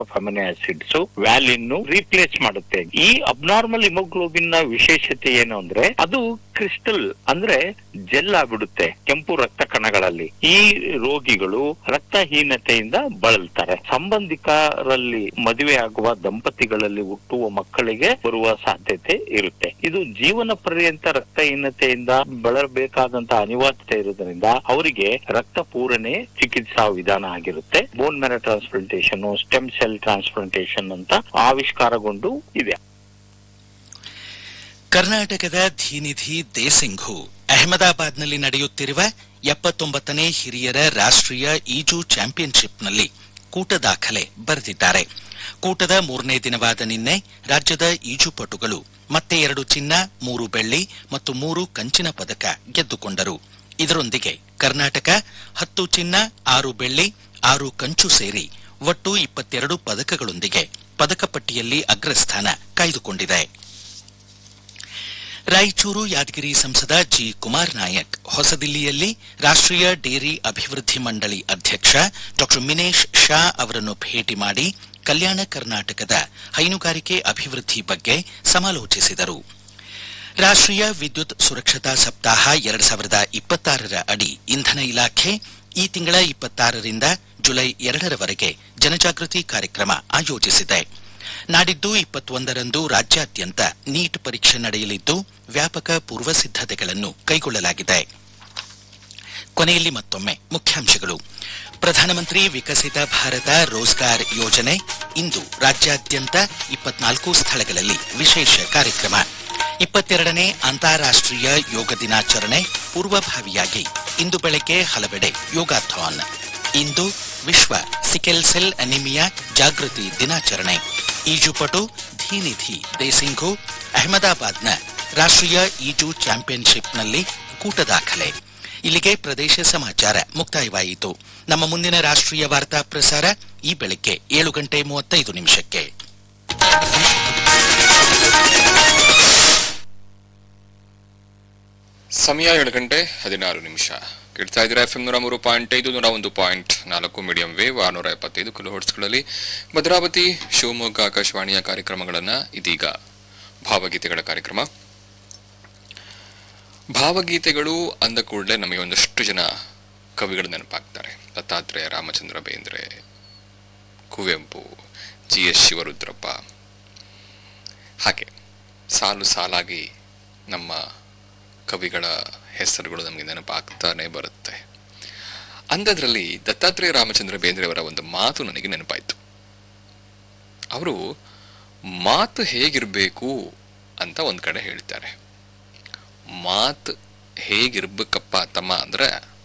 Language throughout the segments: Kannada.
ಅಮಿನೋ ಆಸಿಡ್ಸ್ ವ್ಯಾಲಿನ್ ರೀಪ್ಲೇಸ್ ಮಾಡುತ್ತೆ ಈ ಅಬ್ನಾರ್ಮಲ್ ಹಿಮೋಗ್ಲೋಬಿನ್ ನ ವಿಶೇಷತೆ ಏನು ಅಂದ್ರೆ ಅದು ಕ್ರಿಸ್ಟಲ್ ಅಂದ್ರೆ ಜೆಲ್ ಆಗ್ಬಿಡುತ್ತೆ ಕೆಂಪು ರಕ್ತ ಕಣಗಳಲ್ಲಿ ಈ ರೋಗಿಗಳು ರಕ್ತಹೀನತೆಯಿಂದ ಬಳಲ್ತಾರೆ ಸಂಬಂಧಿಕರಲ್ಲಿ ಮದುವೆ ಆಗುವ ದಂಪತಿಗಳಲ್ಲಿ ಹುಟ್ಟುವ ಮಕ್ಕಳಿಗೆ ಬರುವ ಸಾಧ್ಯತೆ ಇರುತ್ತೆ ಇದು ಜೀವನ ಪರ್ಯಂತ ರಕ್ತಹೀನತೆಯಿಂದ ಬಳಲಬೇಕಾದಂತ ಅನಿವಾರ್ಯತೆ ಇರೋದ್ರಿಂದ ಅವರಿಗೆ ರಕ್ತ ಪೂರಣೆ ಚಿಕಿತ್ಸಾ ವಿಧಾನ ಆಗಿರುತ್ತೆ bone marrow transplantation stem cell transplantation ಅಂತ ಆವಿಷ್ಕಾರಗೊಂಡು ಇದೆ ಕರ್ನಾಟಕದ ಧೀನಿಧಿ ದೇಸಿಂಘು ಅಹಮದಾಬಾದ್ನಲ್ಲಿ ನಡೆಯುತ್ತಿರುವ ಎಪ್ಪತ್ತೊಂಬತ್ತನೇ ಹಿರಿಯರ ರಾಷ್ಟ್ರೀಯ ಈಜು ಚಾಂಪಿಯನ್ಶಿಪ್ನಲ್ಲಿ ಕೂಟ ದಾಖಲೆ ಬರೆದಿದ್ದಾರೆ ಕೂಟದ ಮೂರನೇ ದಿನವಾದ ನಿನ್ನೆ ರಾಜ್ಯದ ಈಜುಪಟುಗಳು ಮತ್ತೆ ಎರಡು ಚಿನ್ನ ಮೂರು ಬೆಳ್ಳಿ ಮತ್ತು ಮೂರು ಕಂಚಿನ ಪದಕ ಗೆದ್ದುಕೊಂಡರು ಇದರೊಂದಿಗೆ ಕರ್ನಾಟಕ ಹತ್ತು ಚಿನ್ನ ಆರು ಬೆಳ್ಳಿ ಆರು ಕಂಚು ಸೇರಿ ಒಟ್ಟು ಇಪ್ಪತ್ತೆರಡು ಪದಕಗಳೊಂದಿಗೆ ಪದಕ ಪಟ್ಟಿಯಲ್ಲಿ ಅಗ್ರಸ್ಥಾನ ಕಾಯ್ದುಕೊಂಡಿದೆ ರಾಯಚೂರು ಯಾದಗಿರಿ ಸಂಸದ ಜಿ ಕುಮಾರ್ ನಾಯಕ್ ಹೊಸದಿಲ್ಲಿಯಲ್ಲಿ ರಾಷ್ಟ್ರೀಯ ಡೇರಿ ಅಭಿವೃದ್ಧಿ ಮಂಡಳಿ ಅಧ್ಯಕ್ಷ ಡಾ ಮಿನೇಶ್ ಶಾ ಅವರನ್ನು ಭೇಟಿ ಮಾಡಿ ಕಲ್ಯಾಣ ಕರ್ನಾಟಕದ ಹೈನುಗಾರಿಕೆ ಅಭಿವೃದ್ಧಿ ಬಗ್ಗೆ ಸಮಾಲೋಚಿಸಿದರು ರಾಷ್ಟ್ರೀಯ ವಿದ್ಯುತ್ ಸುರಕ್ಷತಾ ಸಪ್ತಾಹ ಎರಡ್ ಸಾವಿರದ ಇಪ್ಪತ್ತಾರರ ಅಡಿ ಇಂಧನ ಇಲಾಖೆ ಈ ತಿಂಗಳ ಇಪ್ಪತ್ತಾರರಿಂದ ಜುಲೈ ಎರಡರವರೆಗೆ ಜನಜಾಗೃತಿ ಕಾರ್ಯಕ್ರಮ ಆಯೋಜಿಸಿದೆ ನಾಡಿದ್ದು ಇಪ್ಪತ್ತೊಂದರಂದು ರಾಜ್ಯಾದ್ಯಂತ ನೀಟ್ ಪರೀಕ್ಷೆ ನಡೆಯಲಿದ್ದು ವ್ಯಾಪಕ ಪೂರ್ವ ಸಿದ್ಧತೆಗಳನ್ನು ಕೈಗೊಳ್ಳಲಾಗಿದೆ ಕೊನೆಯಲ್ಲಿ ಮತ್ತೊಮ್ಮೆ ಮುಖ್ಯಾಂಶಗಳು ಪ್ರಧಾನಮಂತ್ರಿ ವಿಕಸಿತ ಭಾರತ ರೋಜ್ಗಾರ್ ಯೋಜನೆ ಇಂದು ರಾಜ್ಯಾದ್ಯಂತ ಇಪ್ಪತ್ನಾಲ್ಕು ಸ್ಥಳಗಳಲ್ಲಿ ವಿಶೇಷ ಕಾರ್ಯಕ್ರಮ ಇಪ್ಪತ್ತೆರಡನೇ ಅಂತಾರಾಷ್ಟ್ರೀಯ ಯೋಗ ದಿನಾಚರಣೆ ಪೂರ್ವಭಾವಿಯಾಗಿ ಇಂದು ಬೆಳಗ್ಗೆ ಹಲವೆಡೆ ಯೋಗಾಥಾನ್ ಇಂದು ವಿಶ್ವ ಸಿಕೆಲ್ ಸೆಲ್ ಅನಿಮಿಯಾ ಜಾಗೃತಿ ದಿನಾಚರಣೆ ಈಜುಪಟು ಧೀನಿಧಿ ದೇಸಿಂಘು ಅಹಮದಾಬಾದ್ನ ರಾಷ್ಟ್ರೀಯ ಈಜು ಚಾಂಪಿಯನ್ಶಿಪ್ನಲ್ಲಿ ಕೂಟ ದಾಖಲೆ ಇಲ್ಲಿಗೆ ಪ್ರದೇಶ ಸಮಾಚಾರ ಮುಕ್ತಾಯವಾಯಿತು ನಮ್ಮ ಮುಂದಿನ ರಾಷ್ಟ್ರೀಯ ವಾರ್ತಾ ಪ್ರಸಾರ ಈ ಬೆಳಗ್ಗೆ ಏಳು ಗಂಟೆ ಮೂವತ್ತೈದು ನಿಮಿಷಕ್ಕೆ ಸಮಯ ಏಳು ಗಂಟೆ ಹದಿನಾರು ನಿಮಿಷ ಕೇಳ್ತಾ ಇದ್ದೀರಾ ಎಫ್ ಎಂ ನೂರ ಮೂರು ಪಾಯಿಂಟ್ ಐದು ನೂರ ಒಂದು ಪಾಯಿಂಟ್ ನಾಲ್ಕು ಮೀಡಿಯಂ ವೇವ್ ಆರ್ನೂರ ಎಪ್ಪತ್ತೈದು ಕಿಲೋ ಹರ್ಟ್ಸ್ಗಳಲ್ಲಿ ಭದ್ರಾವತಿ ಶಿವಮೊಗ್ಗ ಆಕಾಶವಾಣಿಯ ಕಾರ್ಯಕ್ರಮಗಳನ್ನು ಇದೀಗ ಭಾವಗೀತೆಗಳ ಕಾರ್ಯಕ್ರಮ ಭಾವಗೀತೆಗಳು ಅಂದ ಕೂಡಲೇ ನಮಗೆ ಒಂದಷ್ಟು ಜನ ಕವಿಗಳು ನೆನಪಾಗ್ತಾರೆ ದತ್ತಾತ್ರೇಯ ರಾಮಚಂದ್ರ ಬೇಂದ್ರೆ ಕುವೆಂಪು ಜಿ ಎಸ್ ಶಿವರುದ್ರಪ್ಪ ಹಾಗೆ ಸಾಲು ಸಾಲಾಗಿ ನಮ್ಮ ಕವಿಗಳ ಹೆಸರುಗಳು ನಮಗೆ ನೆನಪಾಗ್ತಾನೆ ಬರುತ್ತೆ ಅಂಥದ್ರಲ್ಲಿ ದತ್ತಾತ್ರೇಯ ರಾಮಚಂದ್ರ ಬೇಂದ್ರೆಯವರ ಒಂದು ಮಾತು ನನಗೆ ನೆನಪಾಯಿತು ಅವರು ಮಾತು ಹೇಗಿರಬೇಕು ಅಂತ ಒಂದು ಕಡೆ ಹೇಳ್ತಾರೆ ಮಾತು ಹೇಗಿರ್ಬೇಕಪ್ಪ ತಮ್ಮ ಅಂದ್ರೆ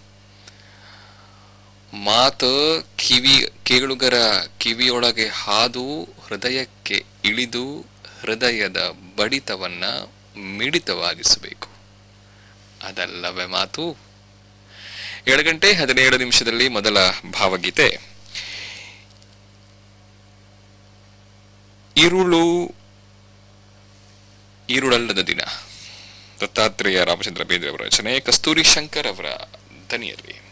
ಮಾತು ಕಿವಿ ಕೇಳುಗರ ಕಿವಿಯೊಳಗೆ ಹಾದು ಹೃದಯಕ್ಕೆ ಇಳಿದು ಹೃದಯದ ಬಡಿತವನ್ನ ಮಿಡಿತವಾಗಿಸಬೇಕು ಅದಲ್ಲವೇ ಮಾತು ಏಳು ಗಂಟೆ ಹದಿನೇಳು ನಿಮಿಷದಲ್ಲಿ ಮೊದಲ ಭಾವಗೀತೆ ಇರುಳು ಈರುಳಲ್ಲದ ದಿನ ದತ್ತಾತ್ರೇಯ ರಾಮಚಂದ್ರ ಬೇಂದ್ರೆ ಅವರ ರಚನೆ ಕಸ್ತೂರಿ ಶಂಕರ್ ಅವರ ದನಿಯಲ್ಲಿ